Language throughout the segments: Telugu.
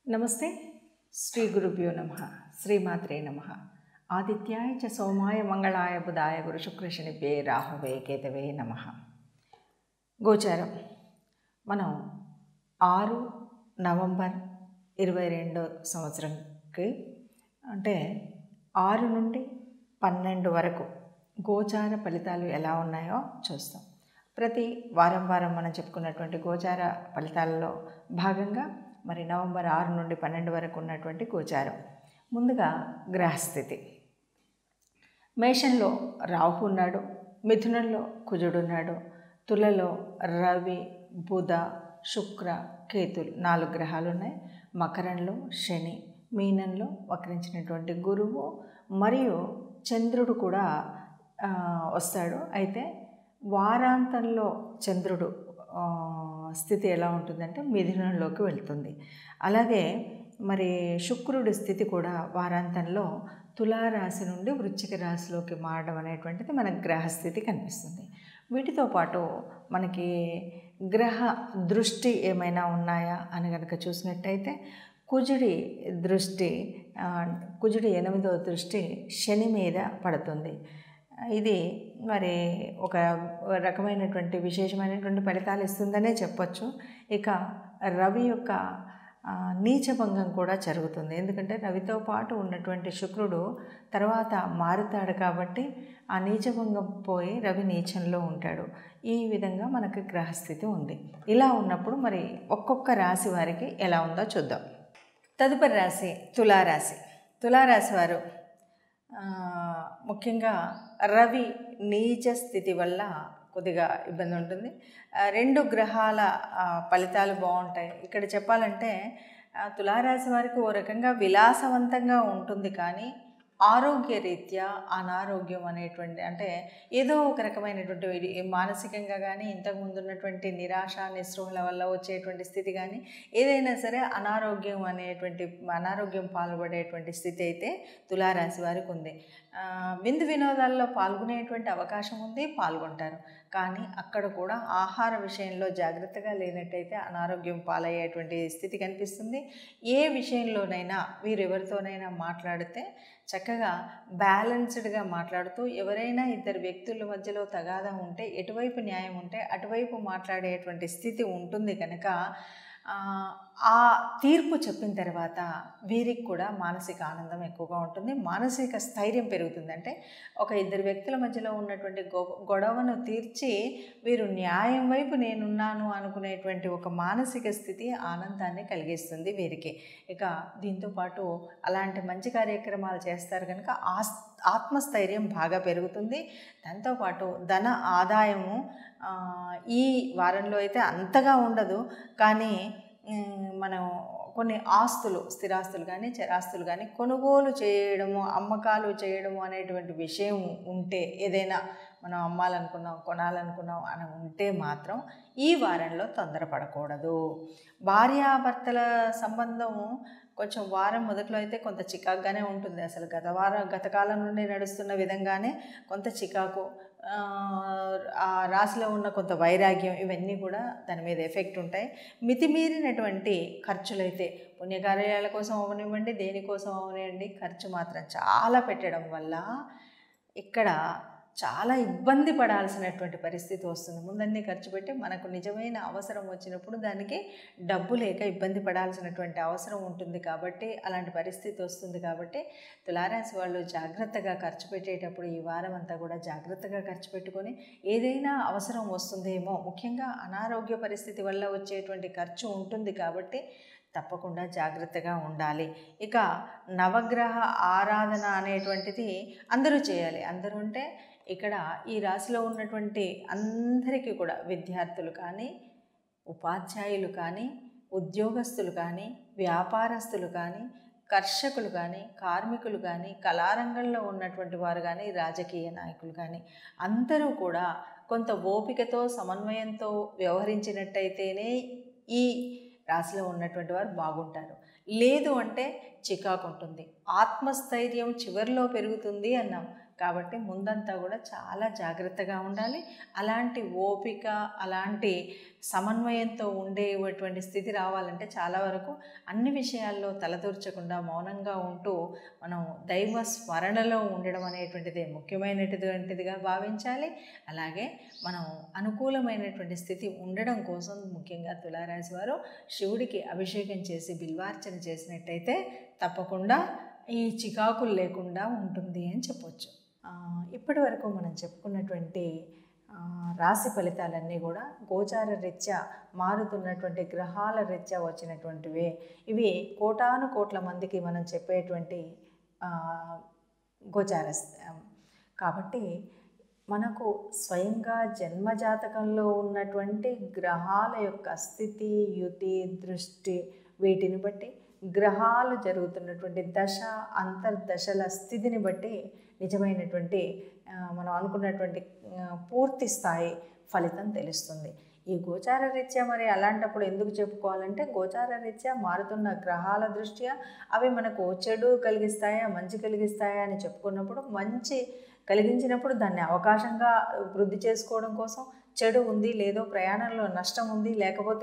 నమస్తే శ్రీ గురుభ్యో నమ శ్రీమాత్రే నమ ఆదిత్యాయ చ సోమాయ మంగళాయ బుధాయ గురు శుక్రశనిభ్యే రాహవే కేతవే నమ గోచారం మనం ఆరు నవంబర్ ఇరవై రెండో సంవత్సరంకి అంటే ఆరు నుండి పన్నెండు వరకు గోచార ఫలితాలు ఎలా ఉన్నాయో చూస్తాం ప్రతి వారం వారం మనం చెప్పుకున్నటువంటి గోచార ఫలితాలలో భాగంగా మరి నవంబర్ ఆరు నుండి పన్నెండు వరకు ఉన్నటువంటి గోచారం ముందుగా గ్రహస్థితి మేషంలో రాహు ఉన్నాడు మిథునంలో కుజుడున్నాడు తులలో రవి బుధ శుక్ర కేతులు నాలుగు గ్రహాలు ఉన్నాయి మకరంలో శని మీనంలో వక్రించినటువంటి గురువు మరియు చంద్రుడు కూడా ఆ, వస్తాడు అయితే వారాంతంలో చంద్రుడు ఆ, స్థితి ఎలా ఉంటుందంటే మిథునంలోకి వెళ్తుంది అలాగే మరి శుక్రుడి స్థితి కూడా వారాంతంలో తులారాశి నుండి వృశ్చిక రాశిలోకి మారడం అనేటువంటిది మన గ్రహస్థితి కనిపిస్తుంది వీటితో పాటు మనకి గ్రహ దృష్టి ఏమైనా ఉన్నాయా అని కనుక చూసినట్టయితే కుజుడి దృష్టి ఆ, కుజుడి ఎనిమిదవ దృష్టి శని మీద పడుతుంది ఇది మరి ఒక రకమైనటువంటి విశేషమైనటువంటి ఫలితాలు ఇస్తుందనే చెప్పొచ్చు ఇక రవి యొక్క ఆ, నీచభంగం కూడా జరుగుతుంది ఎందుకంటే రవితో పాటు ఉన్నటువంటి శుక్రుడు తర్వాత మారుతాడు కాబట్టి ఆ నీచభంగం పోయి రవి నీచంలో ఉంటాడు ఈ విధంగా మనకు గ్రహస్థితి ఉంది ఇలా ఉన్నప్పుడు మరి ఒక్కొక్క రాశి వారికి ఎలా ఉందో చూద్దాం తదుపరి రాశి తులారాశి తులారాశి వారు ఆ, ముఖ్యంగా రవి నీచ స్థితి వల్ల కొద్దిగా ఇబ్బంది ఉంటుంది ఆ, రెండు గ్రహాల ఆ, ఫలితాలు బాగుంటాయి ఇక్కడ చెప్పాలంటే ఆ, తులారాశి వారికి ఓ రకంగా విలాసవంతంగా ఉంటుంది కానీ ఆరోగ్యరీత్యా అనారోగ్యం అనేటువంటి అంటే ఏదో ఒక రకమైనటువంటి ఇది మానసికంగా కానీ ఇంతకుముందు ఉన్నటువంటి నిరాశ నిస్పృహల వల్ల వచ్చేటువంటి స్థితి కానీ ఏదైనా సరే అనారోగ్యం అనేటువంటి అనారోగ్యం పాల్పడేటువంటి స్థితి అయితే తులారాశి వారికి ఉంది ఆ, విందు వినోదాల్లో పాల్గొనేటువంటి అవకాశం ఉంది పాల్గొంటారు కానీ అక్కడ కూడా ఆహార విషయంలో జాగ్రత్తగా లేనట్టయితే అనారోగ్యం పాలయ్యేటువంటి స్థితి కనిపిస్తుంది ఏ విషయంలోనైనా వీరు ఎవరితోనైనా మాట్లాడితే చక్కగా బ్యాలెన్స్డ్గా మాట్లాడుతూ ఎవరైనా ఇద్దరు వ్యక్తుల మధ్యలో తగాదా ఉంటే ఎటువైపు న్యాయం ఉంటే అటువైపు మాట్లాడేటువంటి స్థితి ఉంటుంది కనుక ఆ, ఆ తీర్పు చెప్పిన తర్వాత వీరికి కూడా మానసిక ఆనందం ఎక్కువగా ఉంటుంది మానసిక స్థైర్యం పెరుగుతుంది అంటే ఒక ఇద్దరు వ్యక్తుల మధ్యలో ఉన్నటువంటి గొ గొడవను తీర్చి వీరు న్యాయం వైపు నేనున్నాను అనుకునేటువంటి ఒక మానసిక స్థితి ఆనందాన్ని కలిగిస్తుంది వీరికి ఇక దీంతోపాటు అలాంటి మంచి కార్యక్రమాలు చేస్తారు కనుక ఆస్ ఆత్మస్థైర్యం బాగా పెరుగుతుంది దాంతోపాటు ధన ఆదాయము ఆ, ఈ వారంలో అయితే అంతగా ఉండదు కానీ ఉమ్, మనం కొన్ని ఆస్తులు స్థిరాస్తులు కానీ చరాస్తులు కానీ కొనుగోలు చేయడము అమ్మకాలు చేయడము అనేటువంటి విషయం ఉంటే ఏదైనా మనం అమ్మాలనుకున్నాం కొనాలనుకున్నాం అని ఉంటే మాత్రం ఈ వారంలో తొందరపడకూడదు భార్యాభర్తల సంబంధము కొంచెం వారం మొదట్లో అయితే కొంత చికాకుగానే ఉంటుంది అసలు గత వారం గత కాలం నుండి నడుస్తున్న విధంగానే కొంత చికాకు ఆ, ఆ రాశిలో ఉన్న కొంత వైరాగ్యం ఇవన్నీ కూడా దాని మీద ఎఫెక్ట్ ఉంటాయి మితిమీరినటువంటి ఖర్చులైతే పుణ్యకార్యాల కోసం అవనివ్వండి దేనికోసం అవనివ్వండి ఖర్చు మాత్రం చాలా పెట్టడం వల్ల ఇక్కడ చాలా ఇబ్బంది పడాల్సినటువంటి పరిస్థితి వస్తుంది ముందన్నీ ఖర్చు పెట్టి మనకు నిజమైన అవసరం వచ్చినప్పుడు దానికి డబ్బు లేక ఇబ్బంది పడాల్సినటువంటి అవసరం ఉంటుంది కాబట్టి అలాంటి పరిస్థితి వస్తుంది కాబట్టి తులారాశి వాళ్ళు జాగ్రత్తగా ఖర్చు పెట్టేటప్పుడు ఈ వారం అంతా కూడా జాగ్రత్తగా ఖర్చు పెట్టుకొని ఏదైనా అవసరం వస్తుందేమో ముఖ్యంగా అనారోగ్య పరిస్థితి వల్ల వచ్చేటువంటి ఖర్చు ఉంటుంది కాబట్టి తప్పకుండా జాగ్రత్తగా ఉండాలి ఇక నవగ్రహ ఆరాధన అనేటువంటిది అందరూ చేయాలి అందరూ అంటే ఇక్కడ ఈ రాశిలో ఉన్నటువంటి అందరికీ కూడా విద్యార్థులు కానీ ఉపాధ్యాయులు కానీ ఉద్యోగస్తులు కానీ వ్యాపారస్తులు కానీ కర్షకులు కానీ కార్మికులు కానీ కళారంగంలో ఉన్నటువంటి వారు కానీ రాజకీయ నాయకులు కానీ అందరూ కూడా కొంత ఓపికతో సమన్వయంతో వ్యవహరించినట్టయితేనే ఈ రాశిలో ఉన్నటువంటి వారు బాగుంటారు లేదు అంటే చికాకు ఉంటుంది ఆత్మస్థైర్యం చివరిలో పెరుగుతుంది అన్నాం కాబట్టి ముందంతా కూడా చాలా జాగ్రత్తగా ఉండాలి అలాంటి ఓపిక అలాంటి సమన్వయంతో ఉండేటువంటి స్థితి రావాలంటే చాలా వరకు అన్ని విషయాల్లో తలదూర్చకుండా మౌనంగా ఉంటూ మనం దైవ స్మరణలో ఉండడం అనేటువంటిది ముఖ్యమైనటువంటిదిగా భావించాలి అలాగే మనం అనుకూలమైనటువంటి స్థితి ఉండడం కోసం ముఖ్యంగా తులారాశి వారు శివుడికి అభిషేకం చేసి బిల్వార్చన చేసినట్టయితే తప్పకుండా ఈ చికాకులు లేకుండా ఉంటుంది అని చెప్పొచ్చు ఇప్పటి వరకు మనం చెప్పుకున్నటువంటి రాశి ఫలితాలన్నీ కూడా గోచార రీత్యా మారుతున్నటువంటి గ్రహాల రీత్యా వచ్చినటువంటివే ఇవి కోటాను కోట్ల మందికి మనం చెప్పేటువంటి గోచార కాబట్టి మనకు స్వయంగా జన్మజాతకంలో ఉన్నటువంటి గ్రహాల యొక్క స్థితి యుతి దృష్టి వీటిని బట్టి గ్రహాలు జరుగుతున్నటువంటి దశ అంతర్దశల స్థితిని బట్టి నిజమైనటువంటి మనం అనుకున్నటువంటి పూర్తి స్థాయి ఫలితం తెలుస్తుంది ఈ గోచార రీత్యా మరి అలాంటప్పుడు ఎందుకు చెప్పుకోవాలంటే గోచార రీత్యా మారుతున్న గ్రహాల దృష్ట్యా అవి మనకు చెడు కలిగిస్తాయా మంచి కలిగిస్తాయా అని చెప్పుకున్నప్పుడు మంచి కలిగించినప్పుడు దాన్ని అవకాశంగా వృద్ధి చేసుకోవడం కోసం చెడు ఉంది లేదో ప్రయాణంలో నష్టం ఉంది లేకపోతే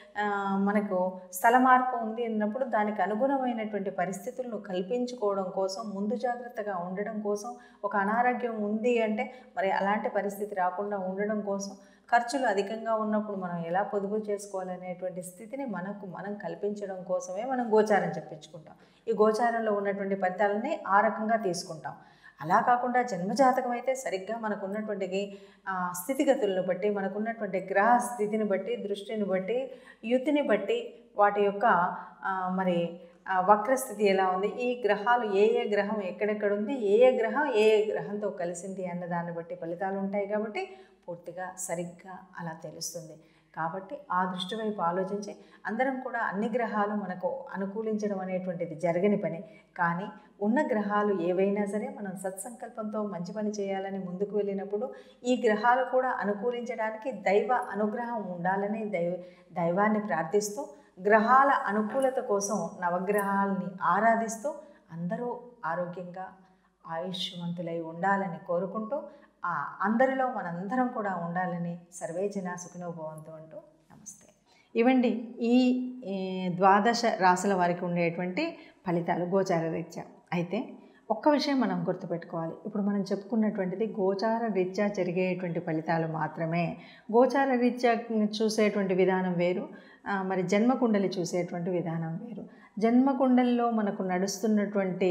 మనకు స్థల మార్పు ఉంది అన్నప్పుడు దానికి అనుగుణమైనటువంటి పరిస్థితులను కల్పించుకోవడం కోసం ముందు జాగ్రత్తగా ఉండడం కోసం ఒక అనారోగ్యం ఉంది అంటే మరి అలాంటి పరిస్థితి రాకుండా ఉండడం కోసం ఖర్చులు అధికంగా ఉన్నప్పుడు మనం ఎలా పొదుపు చేసుకోవాలనేటువంటి స్థితిని మనకు మనం కల్పించడం కోసమే మనం గోచారం చెప్పించుకుంటాం ఈ గోచారంలో ఉన్నటువంటి ఫలితాలని ఆ రకంగా తీసుకుంటాం అలా కాకుండా జన్మజాతకం అయితే సరిగ్గా మనకు ఉన్నటువంటి స్థితిగతులను బట్టి మనకున్నటువంటి గ్రహ స్థితిని బట్టి దృష్టిని బట్టి యుతిని బట్టి వాటి యొక్క మరి వక్రస్థితి ఎలా ఉంది ఈ గ్రహాలు ఏ ఏ గ్రహం ఎక్కడెక్కడ ఉంది ఏ ఏ గ్రహం ఏ ఏ గ్రహంతో కలిసింది అన్న దాన్ని బట్టి ఫలితాలు ఉంటాయి కాబట్టి పూర్తిగా సరిగ్గా అలా తెలుస్తుంది కాబట్టి ఆ దృష్టి వైపు ఆలోచించి అందరం కూడా అన్ని గ్రహాలు మనకు అనుకూలించడం అనేటువంటిది జరగని పని కానీ ఉన్న గ్రహాలు ఏవైనా సరే మనం సత్సంకల్పంతో మంచి పని చేయాలని ముందుకు వెళ్ళినప్పుడు ఈ గ్రహాలు కూడా అనుకూలించడానికి దైవ అనుగ్రహం ఉండాలని దైవ దైవాన్ని ప్రార్థిస్తూ గ్రహాల అనుకూలత కోసం నవగ్రహాలని ఆరాధిస్తూ అందరూ ఆరోగ్యంగా ఆయుష్మంతులై ఉండాలని కోరుకుంటూ అందరిలో మనందరం కూడా ఉండాలని సర్వే జన సుఖినోభవంతో అంటూ నమస్తే ఇవండి ఈ ద్వాదశ రాసుల వారికి ఉండేటువంటి ఫలితాలు గోచార రీత్యా అయితే ఒక్క విషయం మనం గుర్తుపెట్టుకోవాలి ఇప్పుడు మనం చెప్పుకున్నటువంటిది గోచార రీత్యా జరిగేటువంటి ఫలితాలు మాత్రమే గోచార రీత్యా చూసేటువంటి విధానం వేరు మరి జన్మకుండలి చూసేటువంటి విధానం వేరు జన్మకుండలిలో మనకు నడుస్తున్నటువంటి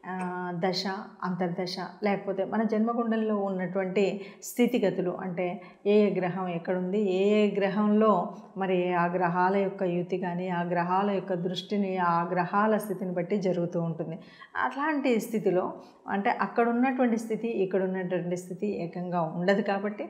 దశ అంతర్దశ లేకపోతే మన జన్మకుండలిలో ఉన్నటువంటి స్థితిగతులు అంటే ఏ ఏ గ్రహం ఎక్కడుంది ఏ ఏ గ్రహంలో మరి ఆ గ్రహాల యొక్క యుతి కానీ ఆ గ్రహాల యొక్క దృష్టిని ఆ గ్రహాల స్థితిని బట్టి జరుగుతూ ఉంటుంది అట్లాంటి స్థితిలో అంటే అక్కడ ఉన్నటువంటి స్థితి ఇక్కడ ఉన్నటువంటి స్థితి ఏకంగా ఉండదు కాబట్టి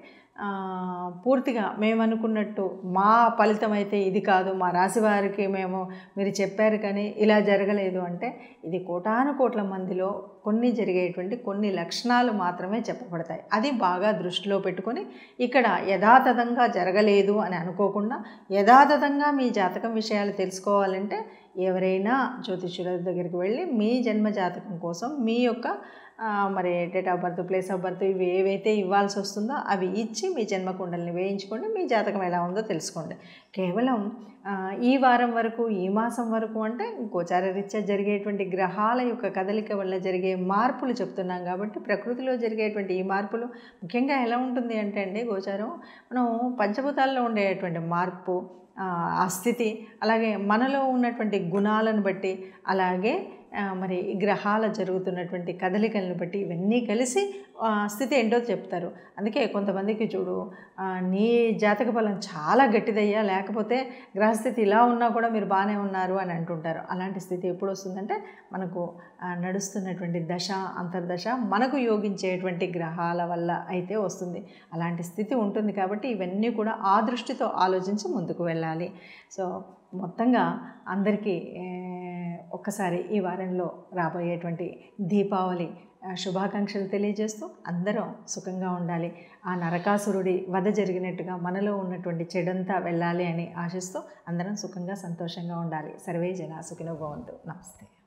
పూర్తిగా మేము అనుకున్నట్టు మా ఫలితం అయితే ఇది కాదు మా రాశి వారికి మేము మీరు చెప్పారు కానీ ఇలా జరగలేదు అంటే ఇది కోటాను కోట్ల మందిలో కొన్ని జరిగేటువంటి కొన్ని లక్షణాలు మాత్రమే చెప్పబడతాయి అది బాగా దృష్టిలో పెట్టుకొని ఇక్కడ యథాతథంగా జరగలేదు అని అనుకోకుండా యథాతథంగా మీ జాతకం విషయాలు తెలుసుకోవాలంటే ఎవరైనా జ్యోతిష్యుల దగ్గరికి వెళ్ళి మీ జన్మ జాతకం కోసం మీ యొక్క మరి date of birth place of birth ఇవి ఏవైతే ఇవ్వాల్సి వస్తుందో అవి ఇచ్చి మీ జన్మకుండల్ని వేయించుకోండి మీ జాతకం ఎలా ఉందో తెలుసుకోండి కేవలం ఈ వారం వరకు ఈ మాసం వరకు అంటే గోచార రీత్యా జరిగేటువంటి గ్రహాల యొక్క కదలిక వల్ల జరిగే మార్పులు చెప్తున్నాం కాబట్టి ప్రకృతిలో జరిగేటువంటి ఈ మార్పులు ముఖ్యంగా ఎలా ఉంటుంది అంటే అండి గోచారం మనం పంచభూతాల్లో ఉండేటువంటి మార్పు ఆ స్థితి అలాగే మనలో ఉన్నటువంటి గుణాలను బట్టి అలాగే మరి గ్రహాల జరుగుతున్నటువంటి కదలికలను బట్టి ఇవన్నీ కలిసి స్థితి ఏంటో చెప్తారు అందుకే కొంతమందికి చూడు నీ జాతక బలం చాలా గట్టిదయ్యా లేకపోతే గ్రహస్థితి ఇలా ఉన్నా కూడా మీరు బాగానే ఉన్నారు అని అంటుంటారు అలాంటి స్థితి ఎప్పుడు వస్తుందంటే మనకు నడుస్తున్నటువంటి దశ అంతర్దశ మనకు యోగించేటువంటి గ్రహాల వల్ల అయితే వస్తుంది అలాంటి స్థితి ఉంటుంది కాబట్టి ఇవన్నీ కూడా ఆ దృష్టితో ఆలోచించి ముందుకు వెళ్ళాలి సో మొత్తంగా అందరికీ ఒక్కసారి ఈ వారంలో రాబోయేటువంటి దీపావళి శుభాకాంక్షలు తెలియజేస్తూ అందరం సుఖంగా ఉండాలి ఆ నరకాసురుడి వధ జరిగినట్టుగా మనలో ఉన్నటువంటి చెడంతా వెళ్ళాలి అని ఆశిస్తూ అందరం సుఖంగా సంతోషంగా ఉండాలి సర్వే జన సుఖినో భవంతు నమస్తే